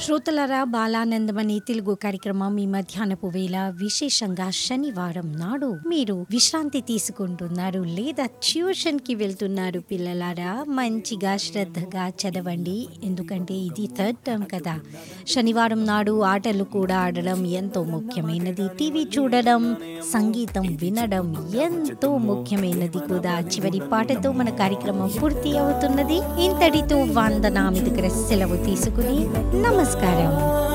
శ్రోతలరా బాలానందమని తెలుగు కార్యక్రమం ఈ మధ్యాహ్నపు వేళ విశేషంగా శనివారం నాడు మీరు విశ్రాంతి తీసుకుంటున్నారు లేదా ట్యూషన్ కి వెళ్తున్నారు పిల్లలారా మంచిగా శ్రద్ధగా చదవండి ఎందుకంటే ఇది థర్డ్ టర్మ్ కదా శనివారం నాడు ఆటలు కూడా ఆడడం ఎంతో ముఖ్యమైనది టీవీ చూడడం సంగీతం వినడం ఎంతో ముఖ్యమైనది కూడా చివరి పాటతో మన కార్యక్రమం పూర్తి అవుతున్నది ఇంతటితో వందనామి దగ్గర సెలవు తీసుకుని నమస్కారం